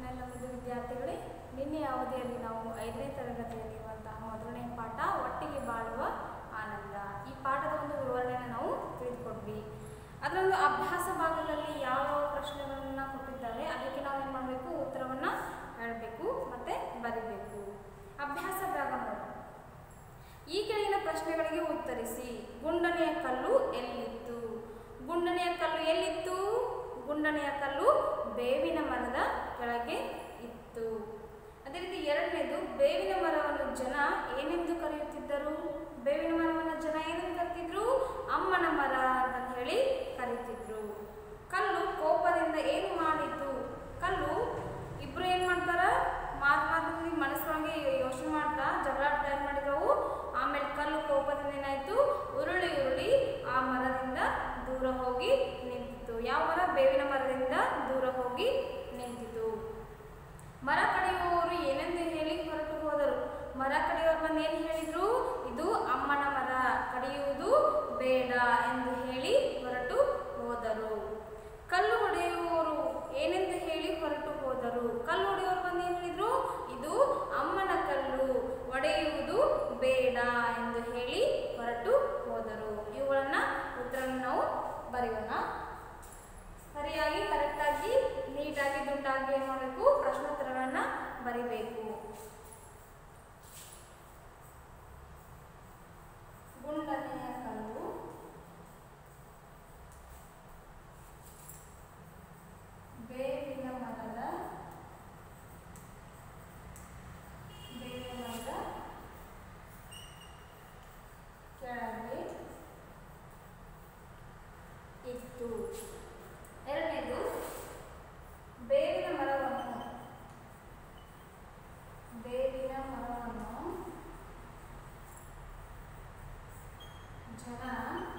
ನಮ್ಮದು ವಿದ್ಯಾರ್ಥಿಗಳೇ ನಿನ್ನೆ ಅವಧಿಯಲ್ಲಿ ನಾವು ಐದನೇ ತರಗತಿಯಲ್ಲಿರುವಂತಹ ಮೊದಲನೇ ಪಾಠ ಒಟ್ಟಿಗೆ ಬಾಳುವ ಆನಂದ ಈ ಪಾಠದ ಒಂದು ವಿವರಣೆಯನ್ನು ನಾವು ತಿಳಿದುಕೊಂಡ್ವಿ ಅದರ ಒಂದು ಅಭ್ಯಾಸ ಭಾಗದಲ್ಲಿ ಯಾವ ಯಾವ ಪ್ರಶ್ನೆಗಳನ್ನು ಕೊಟ್ಟಿದ್ದಾರೆ ಅದಕ್ಕೆ ನಾವು ಏನು ಮಾಡಬೇಕು ಉತ್ತರವನ್ನು ಹೇಳಬೇಕು ಮತ್ತು ಬರಿಬೇಕು ಅಭ್ಯಾಸ ಭಾಗ ನೋಡಿ ಈ ಕೆಳಗಿನ ಪ್ರಶ್ನೆಗಳಿಗೆ ಉತ್ತರಿಸಿ ಗುಂಡನೆಯ ಕಲ್ಲು ಎಲ್ಲಿತ್ತು ಗುಂಡನೆಯ ಕಲ್ಲು ಎಲ್ಲಿತ್ತು ಗುಂಡನೆಯ ಕಲ್ಲು ಬೇವಿನ ಮರದ ಕೆಳಗೆ ಇತ್ತು ಅದೇ ರೀತಿ ಎರಡನೇದು ಬೇವಿನ ಮರವನ್ನು ಜನ ಏನೆಂದು ಕರೆಯುತ್ತಿದ್ದರು ಬೇವಿನ ಮರವನ್ನು ಜನ ಏನೆಂದು ಕರೀತಿದ್ರು ಅಮ್ಮನ ಮರ ಅಂತ ಹೇಳಿ ಕರೀತಿದ್ರು ಕಲ್ಲು ಕೋಪದಿಂದ ಏನು ಮಾಡಿತು ಕಲ್ಲು ಇಬ್ರು ಏನ್ ಮಾಡ್ತಾರ ಮಾತು ಮಾತಲ್ಲಿ ಮನಸ್ಸೊಳಗೆ ಯೋಚನೆ ಮಾಡ್ತಾ ಜಗಳಾಡ್ತಾ ಏನ್ ಮಾಡಿದ್ರವು ಆಮೇಲೆ ಕಲ್ಲು ಕೋಪದಿಂದ ಏನಾಯ್ತು ಉರುಳಿ ಉರುಳಿ ಆ ಮರದಿಂದ ದೂರ ಹೋಗಿ ನಿಂತಿತು ಯಾವ ಮರ ಬೇವಿನ ಮರದಿಂದ ದೂರ ಹೋಗಿ ನಿಂತಿತು ಮರ ಕಡಿಯುವವರು ಏನೆಂದು ಹೇಳಿ ಹೊರಟು ಹೋದರು ಮರ ಕಡಿಯುವವರು ಬಂದು ಏನು ಹೇಳಿದ್ರು ಇದು ಅಮ್ಮನ ಮರ ಕಡಿಯುವುದು ಬೇಡ ಎಂದು ಹೇಳಿ ಹೊರಟು ಹೋದರು ಕಲ್ಲು ಹೊಡೆಯುವವರು ಏನೆಂದು ಹೇಳಿ ಹೊರಟು ಹೋದರು ಕಲ್ಲು ಹೊಡೆಯುವವರು ಬಂದು ಏನು ಹೇಳಿದ್ರು ಇದು ಅಮ್ಮನ ಕಲ್ಲು ಒಡೆಯುವುದು ಬೇಡ ಎಂದು ಹೇಳಿ ಹೊರಟು ಹೋದರು ಇವುಗಳನ್ನ ಉತ್ತರವನ್ನು ನಾವು ಬರೆಯೋಣ ಸರಿಯಾಗಿ ಕರೆಕ್ಟಾಗಿ ನೀಟಾಗಿ ದುಡ್ಡಾಗಿ ಏನು ಮಾಡಬೇಕು ಪ್ರಶ್ನೋತ್ತರಗಳನ್ನು ಬರಿಬೇಕು ಗುಂಡನೆಯ ಕಲ್ಲು ಬೇವಿನ ಮರದ ಬೇವಿನ ಮರದ ಕೆಳಗೆ ಇತ್ತು ಎರಡನೇದು ಬೇವಿನ ಮರವನ್ನು ಬೇವಿನ ಮರವನ್ನು ಜನ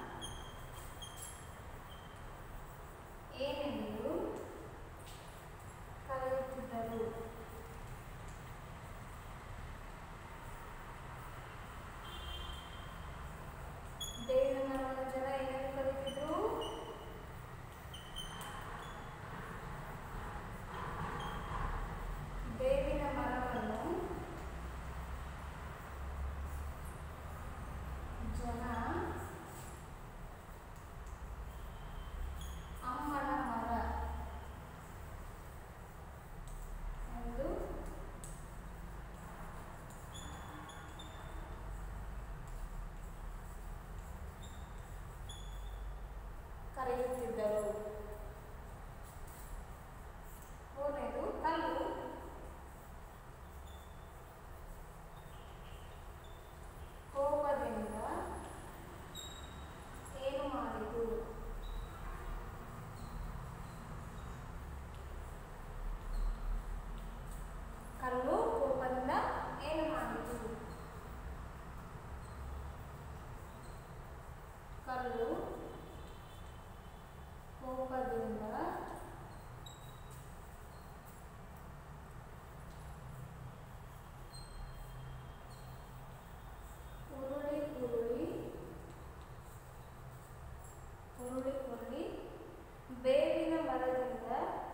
ಏನೆಂದು ಕರೆಯುತ್ತಿದ್ದರು ಬೇವಿನ ಮರವನ್ನು ಜನ ಏನೆಂದು ಕರೆಯುತ್ತಿದ್ರು ಬೇವಿನ ಮರವನ್ನು ಜನ ಅಮ್ಮನ ಮರ ಎಂದು ಕರೆಯುತ್ತಿದ್ದರು ಮೂರನೇದು ಕಲ್ಲು ಕೋಪದಿಂದ ಏನು ಮಾಡಿತು ಕಲ್ಲು ಕೋಪದಿಂದ ಏನು ಮಾಡಿತು ಕಲ್ಲು ಕೋಪದಿಂದ ಉರುಳಿ ಉರುಳಿ ಉರುಳಿ ಉರುಳಿ ಬೇವಿನ ಮರದಿಂದ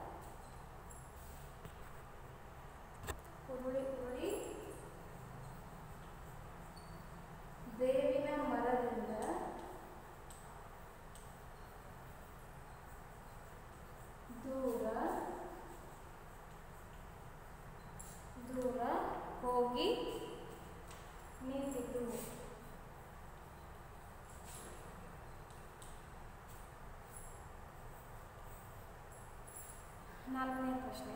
ಉರುಳಿ ಉರುಳಿ ಬೇವಿನ ಮರದಿಂದ ದೂರ ದೂರ ಹೋಗಿ ನಿಂತಿತು ನಾಲ್ಕನೇ ಪ್ರಶ್ನೆ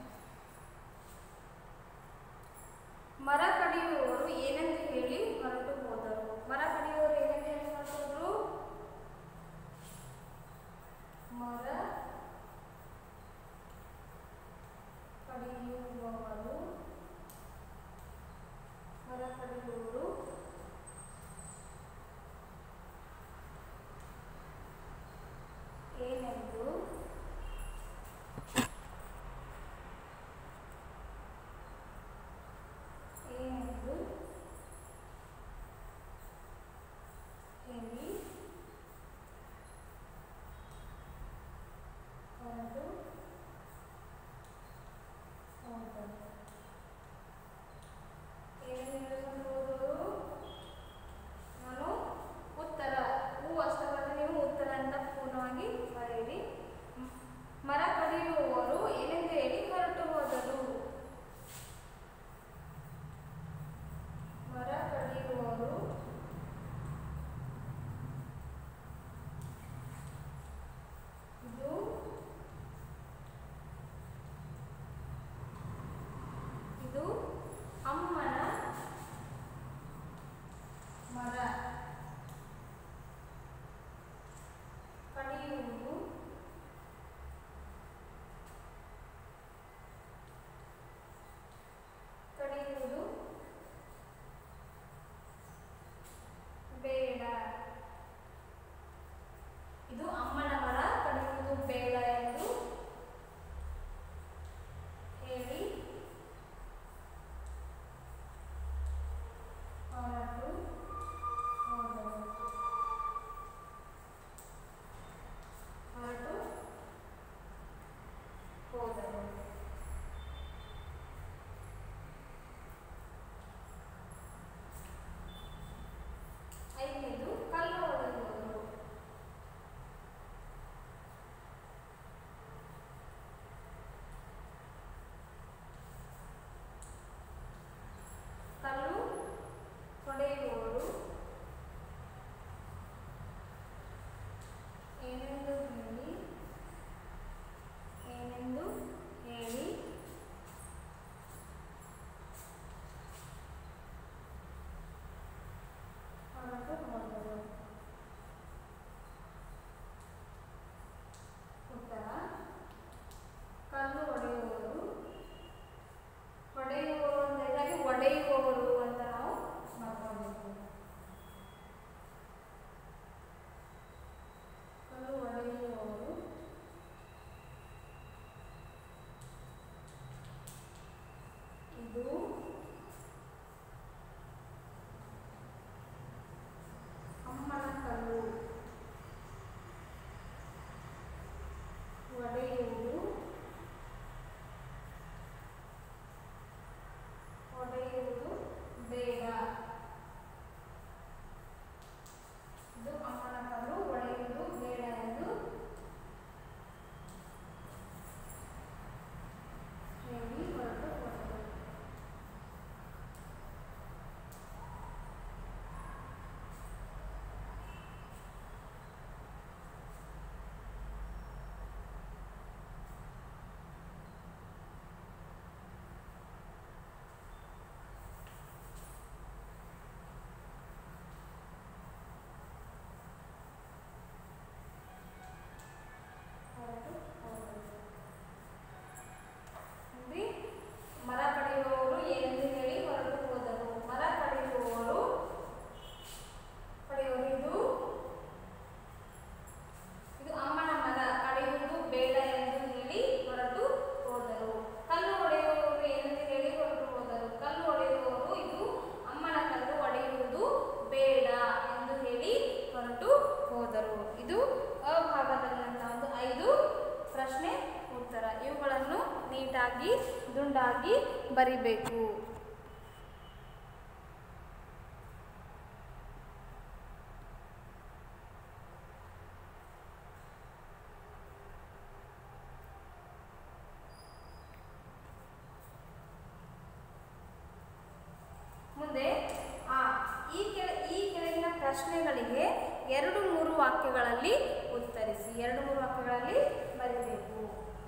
ಮರ ಕಡಿಯುವವರು ಏನೆಂದು ಹೇಳಿ ಹೊರಟು ಹೋದರು ಮರ ಕಡಿಯುವವರು ಏನೆಂದು ಹೇಳಿ ಹೊರಟು ಹೋದ್ರು ಮರ ಕಡಿಯುವವರು ಮರ ಕಡಿಯುವವರು ಏನೆಂದು ಏನೆಂದು ನೀಟಾಗಿ ದುಂಡಾಗಿ ಬರಿಬೇಕು ಮುಂದೆ ಆ ಈ ಕೆಳ ಈ ಕೆಳಗಿನ ಪ್ರಶ್ನೆಗಳಿಗೆ ಎರಡು ಮೂರು ವಾಕ್ಯಗಳಲ್ಲಿ ಉತ್ತರಿಸಿ ಎರಡು ಮೂರು ವಾಕ್ಯಗಳಲ್ಲಿ ಬರೀಬೇಕು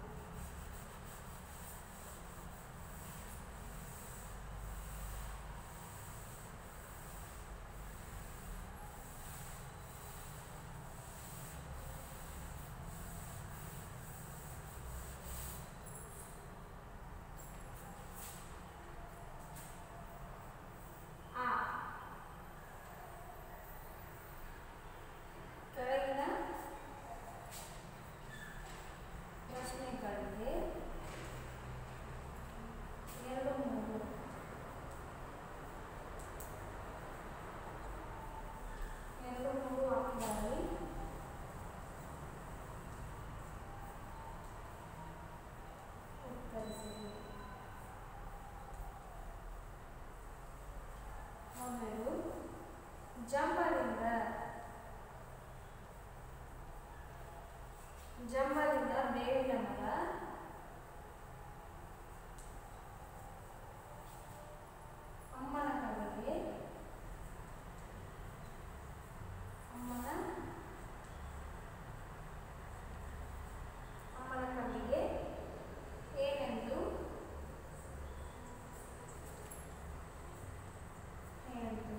ಆ ಕೆಳಗಿನ ಪ್ರಶ್ನೆಗಳಿಗೆ ಎರಡು ಮೂರು ಎರಡು ಮೂರು ವಾಕ್ಯಗಳಲ್ಲಿ ಉತ್ತರಿಸಿ ಮೊದಲು ಜಂಬಲಿಂದ ಜಂಬಲಿಂದ ಬೇವಿನ ಮರ ಅಮ್ಮನ ಕಲ್ಲಿಗೆ ಅಮ್ಮನ ಅಮ್ಮನ ಕಲ್ಲಿಗೆ ಏನೆಂದು ಹೇಳಿತು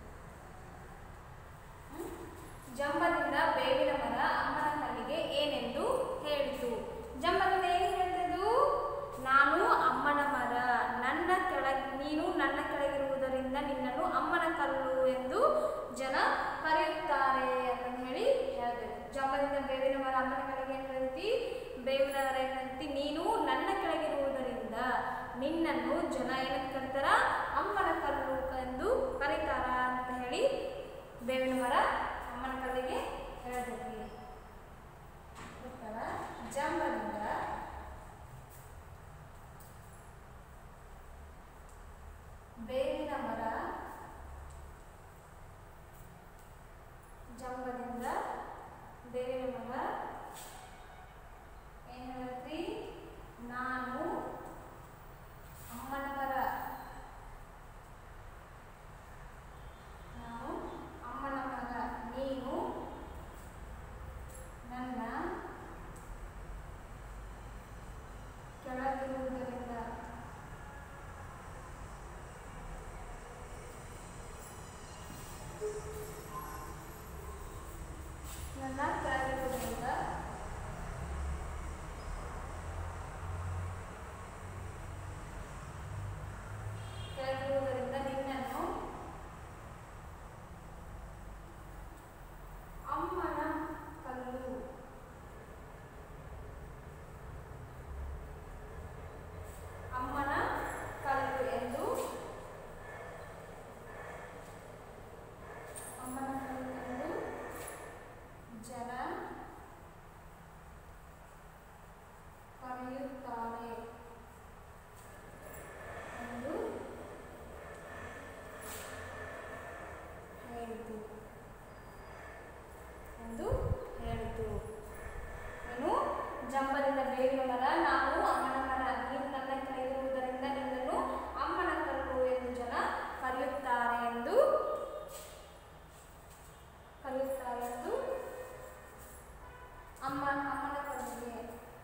ಹ್ಮ್? ಜಂಬದಿಂದ ಬೇವಿನ ಮರ ಅಮ್ಮನ ಕಲ್ಲಿಗೆ ಏನೆಂದು ಹೇಳಿತು ಜಂಬದಿಂದ ಏನು ಹೇಳಿದದು ನಾನು ಅಮ್ಮನ ಮರ ನನ್ನ ಕೆಳಗೆ ನೀನು ನನ್ನ ಕೆಳಗಿರುವುದರಿಂದ ನಿನ್ನನ್ನು ಅಮ್ಮನ ಕಲ್ಲು ಎಂದು ಜನ ಕರೆಯುತ್ತಾರೆ ಅಂತ ಹೇಳಿ ಹೇಳಬೇಕು ಜಂಬದಿಂದ ಬೇವಿನ ಮರ ಅಮ್ಮನ ಕೆಳಗೆ ಏನು ಹೇಳ್ತಿ ಬೇವಿನ ಮರ ಏನಂತಿ ನೀನು ನನ್ನ ಕೆಳಗಿರುವುದರಿಂದ ನಿನ್ನನ್ನು ಜನ ಏನಂತ ಕರೀತಾರ ಅಮ್ಮನ ಕಲ್ಲು ಎಂದು ಕರೀತಾರ ಅಂತ ಹೇಳಿ ಬೇವಿನ ಮರ ಅಮ್ಮನ ಕಲ್ಲಿಗೆ ಹೇಳ್ತೀವಿ ಉತ್ತರ ಜಂಬದಿಂದ ಬೇವಿನ ಮರ ಜಂಬದಿಂದ ಬೇವಿನ ಮರ ಏನು ಹೇಳ್ತಿ ನಾನು ಅಮ್ಮನ ಮರ ನಾನು ಅಮ್ಮನ ಮಗ ನೀನು ನನ್ನ ಕೆಳಗಿರುವುದರಿಂದ ನನ್ನ ಕೆಳಗಿರುವುದರಿಂದ ಕೆಳಗಿರುವುದರಿಂದ ನಿನ್ನನ್ನು ಅಮ್ಮನ ಕಲ್ಲು ಅಮ್ಮನ ಕಲ್ಲು ಎಂದು ಅಮ್ಮನ ಕಲ್ಲು ಎಂದು ಜನ ಕರೆಯುತ್ತಾರೆ ಎಂದು ಹೇಳಿತು ಎಂದು ಹೇಳಿತು ಏನು ಜಂಬಲಿಂದ ಬೇವಿನ ಮರ ನಾವು ಅಮ್ಮನ ಮರ ನೀನು ನನ್ನ ಕೆಳಗಿರುವುದರಿಂದ ನಿನ್ನನ್ನು ಅಮ್ಮನ ಕಲ್ಲು ಎಂದು ಜನ ಕರೆಯುತ್ತಾರೆ ಎಂದು ಕರೆಯುತ್ತಾರೆ ಎಂದು ಅಮ್ಮ ಅಮ್ಮನ ಕಲ್ಲಿಗೆ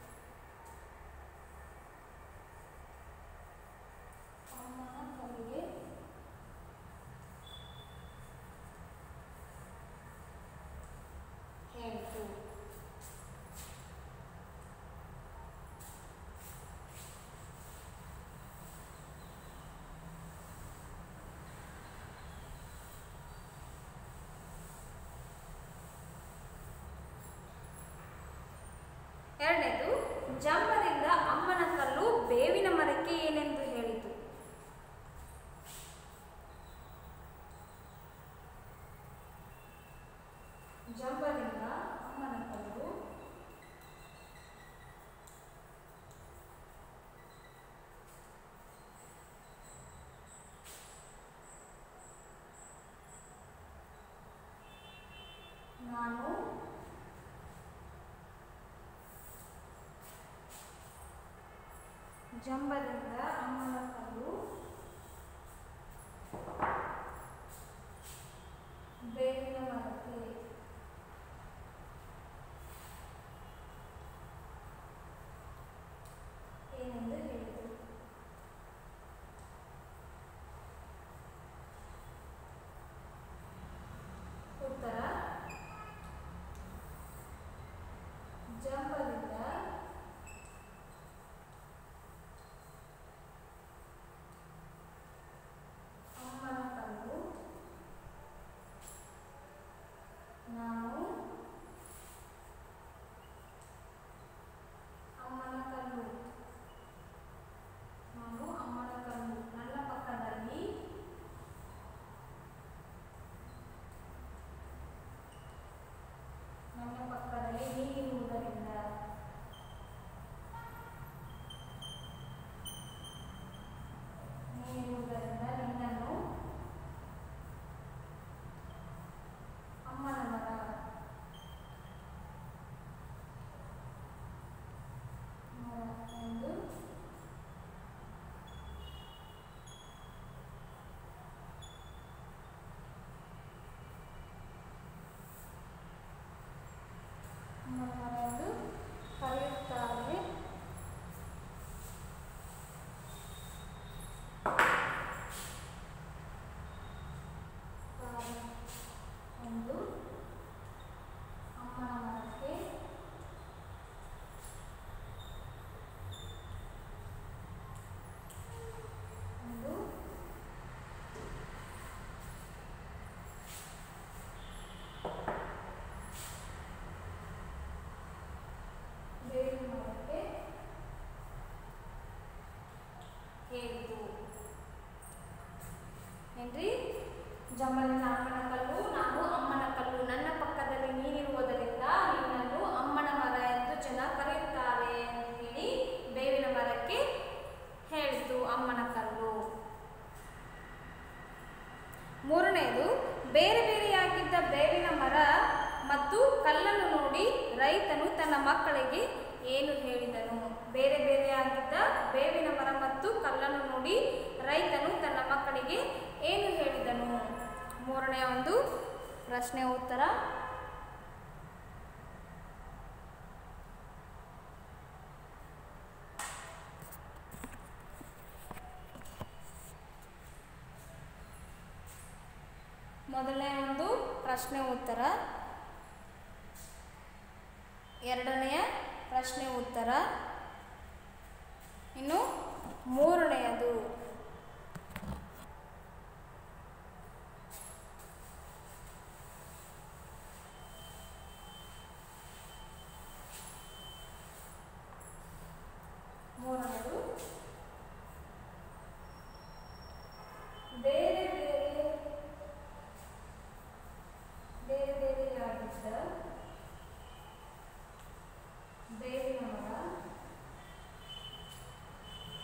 ಅಮ್ಮನ ಕಲ್ಲಿಗೆ ಹೇಳಿತು ಎರಡನೇದು ಜಂಬದಿಂದ ಅಮ್ಮನ ಕಲ್ಲು ಬೇವಿನ ಮರಕ್ಕೆ ಏನೆಂದು ಹೇಳಿತು ಜಂಬದಿಂದ ಅಮ್ಮನ ಕಲ್ಲು ಜಂಬದಿಂದ ಅಮ್ಮನ ಕಲ್ಲು ಬೇವಿನ ಮರಕ್ಕೆ ಏನೆಂದು ಹೇಳಿದರು ಉತ್ತರ ಜಂಬದಿಂದ ಅಮ್ಮನ ಕಲ್ಲು ನಾನು ಅಮ್ಮನ ಕಲ್ಲು ನಾನು ಅಮ್ಮನ ಕಲ್ಲು ನನ್ನ ಪಕ್ಕದಲ್ಲಿ ನನ್ನ ಪಕ್ಕದಲ್ಲಿ ನೀನಿರುವುದರಿಂದ ನೀನಿರುವುದರಿಂದ ನಿನ್ನನ್ನು ಅಮ್ಮನ ಮರ ಮರ ಎಂದು ಅಮ್ಮನ ಮರ ಎಂದು ಕರೆಯುತ್ತಾರೆ ತಾರೆ ಎಂದು ಅಮ್ಮನ ಮರಕ್ಕೆ ಎಂದು ಬೇವಿನ ಮರಕ್ಕೆ ಹೇಳಿತು ಏನ್ರಿ ಜಂಬಲಿನ ಅಮ್ಮನ ಕಲ್ಲು ನಾನು ಅಮ್ಮನ ಕಲ್ಲು ನನ್ನ ಪಕ್ಕದಲ್ಲಿ ನೀನಿರುವುದರಿಂದ ನಿನ್ನನ್ನು ಅಮ್ಮನ ಮರ ಎಂದು ಜನ ಕರೆಯುತ್ತಾರೆ ಎಂದು ಹೇಳಿ ಬೇವಿನ ಮರಕ್ಕೆ ಹೇಳಿತು ಅಮ್ಮನ ಕಲ್ಲು ಮೂರನೆಯದು ಬೇರೆ ಬೇರೆಯಾಗಿದ್ದ ಬೇವಿನ ಮರ ಮತ್ತು ಕಲ್ಲನ್ನು ನೋಡಿ ರೈತನು ತನ್ನ ಮಕ್ಕಳಿಗೆ ಏನು ಹೇಳಿದನು ಬೇರೆ ಬೇರೆಯಾಗಿದ್ದ ಬೇವಿನ ಮರ ಮತ್ತು ಕಲ್ಲನ್ನು ನೋಡಿ ರೈತನು ತನ್ನ ಮಕ್ಕಳಿಗೆ ಏನು ಹೇಳಿದನು ಮೂರನೆಯ ಒಂದು ಪ್ರಶ್ನೆ ಉತ್ತರ ಮೊದಲನೇ ಒಂದು ಪ್ರಶ್ನೆ ಉತ್ತರ ಎರಡನೆಯ ಪ್ರಶ್ನೆ ಉತ್ತರ ಇನ್ನು ಮೂರನೆಯದು ಮೂರನೆಯದು ಬೇರೆ ಬೇರೆ ಬೇರೆ ಬೇರೆಯಾಗಿದ್ದ ಬೇವಿನ ಮರ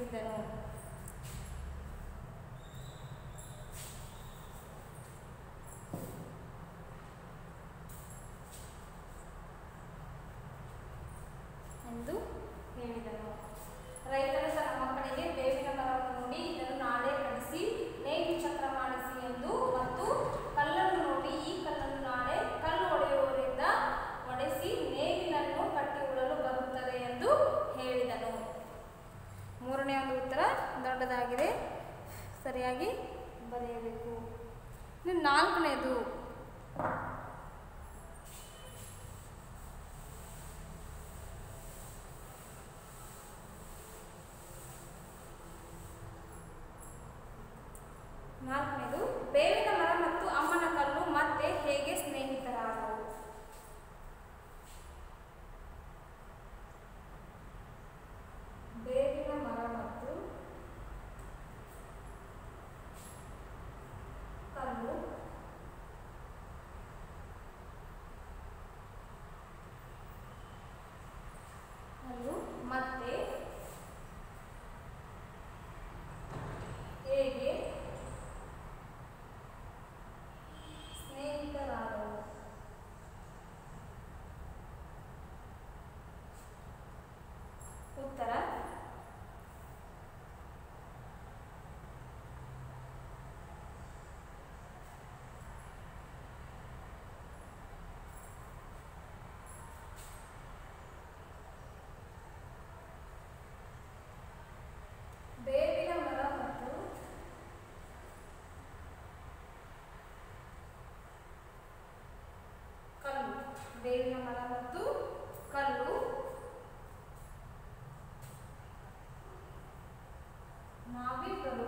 ಹೇಳಿದನು ಎಂದು ಹೇಳಿದನು ರೈತರು ತನ್ನ ಮಕ್ಕಳಿಗೆ ಬೇವಿನ ಮರವನ್ನು ನೋಡಿ ಇದನ್ನು ನಾಳೆ ಕಡಿಸಿ ನೇಗಿ ಚಕ್ರ ಮಾಡಿಸಿ ಎಂದು ಮತ್ತು ಕಲ್ಲನ್ನು ನೋಡಿ ಈ ಕಲ್ಲನ್ನು ನಾಳೆ ಕಲ್ಲು ಒಡೆಯುವವರಿಂದ ಒಡೆಸಿ ನೇಗಿನನ್ನು ಕಟ್ಟಿ ಉಳಲು ಬರುತ್ತದೆ ಎಂದು ಹೇಳಿದನು ಮೂರನೇ ಒಂದು ಉತ್ತರ ದೊಡ್ಡದಾಗಿದೆ ಸರಿಯಾಗಿ ಬರೆಯಬೇಕು ಇನ್ನು ನಾಲ್ಕನೇದು ನಾಲ್ಕನೇದು ಬೇವಿನ ಮರ ಮತ್ತು ಅಮ್ಮನ ಕಲ್ಲು ಮತ್ತೆ ಹೇಗೆ ಸ್ನೇಹಿತರಾದವು ಬೇವಿನ ಮರ ಮತ್ತು ಕಲ್ಲು ಕಲ್ಲು ಮತ್ತೆ ಹೇಗೆ ಸ್ನೇಹಿತರಾದವು ಉತ್ತರ ಬೇವಿನ ಮರ ಮತ್ತು ಕಲ್ಲು ಬೇವಿನ ಮರ ಮತ್ತು ಕಲ್ಲು ನಾವಿಬ್ಬರು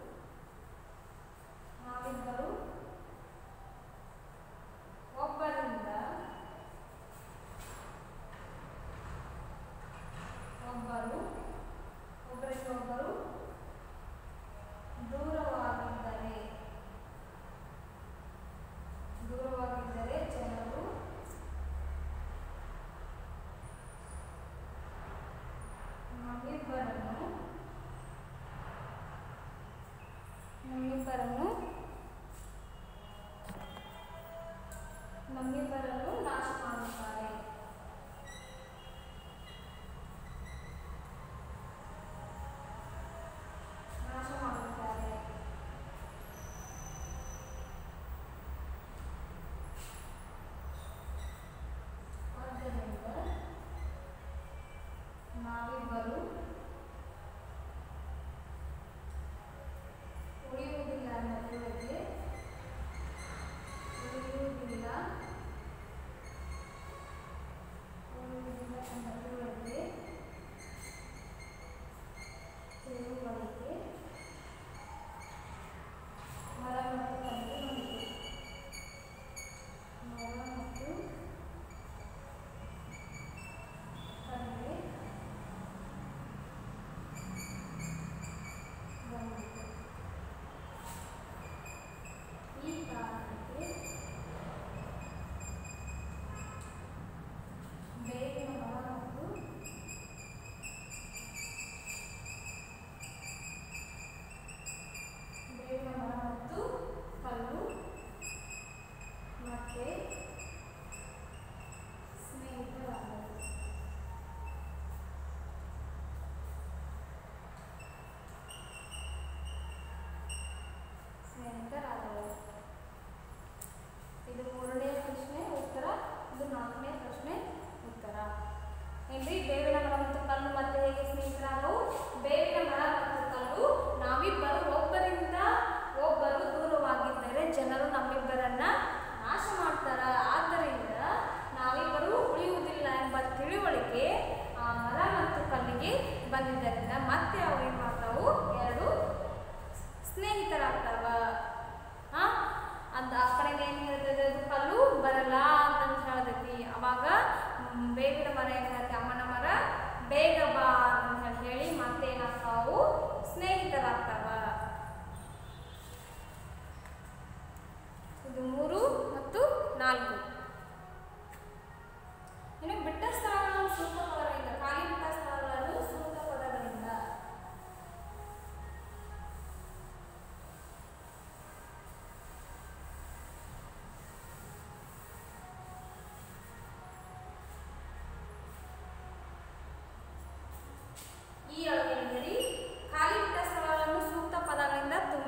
ನಾವಿಬ್ಬರು ಒಬ್ಬರಿಂದ ಒಬ್ಬರು ಒಬ್ಬರಿಂದ ಒಬ್ಬರು ದೂರವಾಗಿದ್ದರೆ ದೂರವಾಗಿದ್ದರೆ ಜನರು ನಮ್ಮಿಬ್ಬರನ್ನು ನಮ್ಮಿಬ್ಬರನ್ನು ನಮ್ಮಿಬ್ಬರನ್ನು ನಾಶ ಮಾಡುತ್ತಾರೆ ನಾಶ ಮಾಡುತ್ತಾರೆ ಆದ್ದರಿಂದ ನಾವಿಬ್ಬರು ಉಳಿಯುವುದಿಲ್ಲ ನಡುವೆಗೆ ಉಳಿಯುವುದಿಲ್ಲ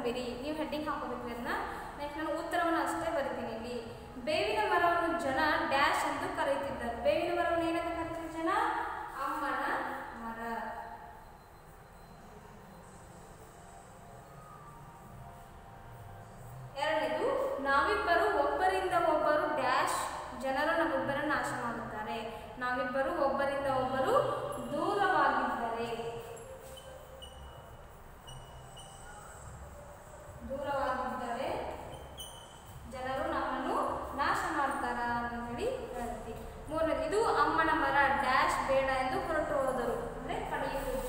ತುಂಬಿರಿ ನೀವು ಹೆಡ್ಡಿಂಗ್ ಹಾಕೋಬೇಕು ಅದನ್ನ ನೆಕ್ಸ್ಟ್ ನಾನು ಉತ್ತರವನ್ನು ಅಷ್ಟೇ ಬರಿತೀನಿ ಇಲ್ಲಿ ಬೇವಿನ ಮರವನ್ನು ಜನ ಡ್ಯಾಶ್ ಎಂದು ಕರೆಯುತ್ತಿದ್ದರು ಬೇವಿನ ಮರವನ್ನು ಏನಂತ ಕರೀತಾರೆ ಜನ ಅಮ್ಮನ ಮರ ಎರಡನೇದು ನಾವಿಬ್ಬರು ಒಬ್ಬರಿಂದ ಒಬ್ಬರು ಡ್ಯಾಶ್ ಜನರು ನಮ್ಮಿಬ್ಬರ ನಾಶ ಮಾಡುತ್ತಾರೆ ನಾವಿಬ್ಬರು ಒಬ್ಬರಿಂದ ಒಬ್ಬರು ದೂರವಾಗಿದ್ದರೆ ದೂರವಾಗಿದ್ದರೆ ಜನರು ನಮ್ಮನ್ನು ನಾಶ ಮಾಡ್ತಾರ ಅಂತ ಹೇಳಿ ಹೇಳ್ತಿ ಮೂರನೇದು ಇದು ಅಮ್ಮನ ಮರ ಡ್ಯಾಶ್ ಬೇಡ ಎಂದು ಹೊರಟು ಹೋದರು ಅಂದರೆ ಕಡಿಯುವುದು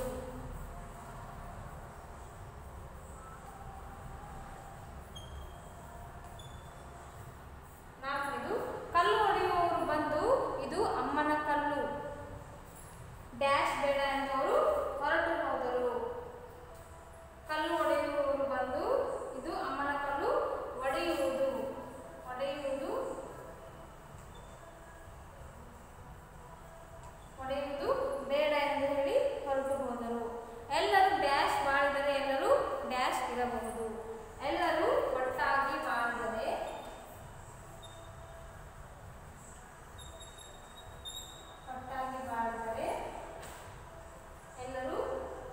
ನಾಲ್ಕನೇದು ಕಲ್ಲು ಹೊಡೆಯುವವರು ಬಂದು ಇದು ಅಮ್ಮನ ಕಲ್ಲು ಡ್ಯಾಶ್ ಬೇಡ ಎಂದವರು ಹೊರಟು ಹೋದರು ಕಲ್ಲು ಹೊಡೆಯುವವರು ಬಂದು ಇದು ಅಮ್ಮನ ಕಲ್ಲು ಒಡೆಯುವುದು ಒಡೆಯುವುದು ಒಡೆಯುವುದು ಬೇಡ ಎಂದು ಹೇಳಿ ಹೊರಟು ಹೋದರು ಎಲ್ಲರೂ ಡ್ಯಾಶ್ ಬಾಳಿದರೆ ಎಲ್ಲರೂ ಡ್ಯಾಶ್ ಇರಬಹುದು ಎಲ್ಲರೂ ಒಟ್ಟಾಗಿ ಬಾಳಿದರೆ ಒಟ್ಟಾಗಿ ಬಾಳಿದರೆ ಎಲ್ಲರೂ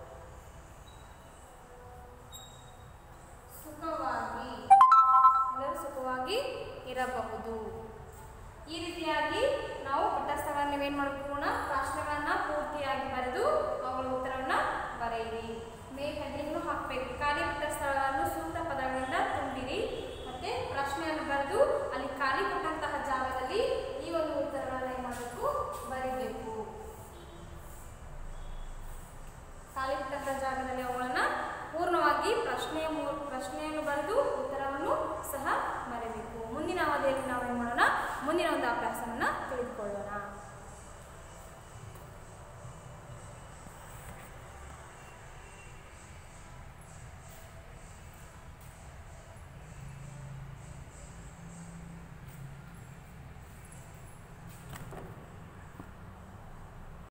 ಸುಖವಾಗಿ ಎಲ್ಲರೂ ಸುಖವಾಗಿ ಇರಬಹುದು ಈ ರೀತಿಯಾಗಿ ನಾವು ಪಠ್ಯಸ್ಥಳವನ್ನು ನೀವೇನು ಮಾಡ್ಕೋಣ ಪ್ರಶ್ನೆಗಳನ್ನು ಪೂರ್ತಿಯಾಗಿ ಬರೆದು ಅವುಗಳ ಉತ್ತರವನ್ನು ಬರೆಯಿರಿ ಮೇ ಹೆಡ್ಡಿಂಗ್ನು ಹಾಕಬೇಕು ಖಾಲಿ ಪಠ್ಯಸ್ಥಳವನ್ನು ಸೂಕ್ತ ಪದಗಳಿಂದ ತುಂಬಿರಿ ಮತ್ತು ಪ್ರಶ್ನೆಯನ್ನು ಬರೆದು ಅಲ್ಲಿ ಖಾಲಿ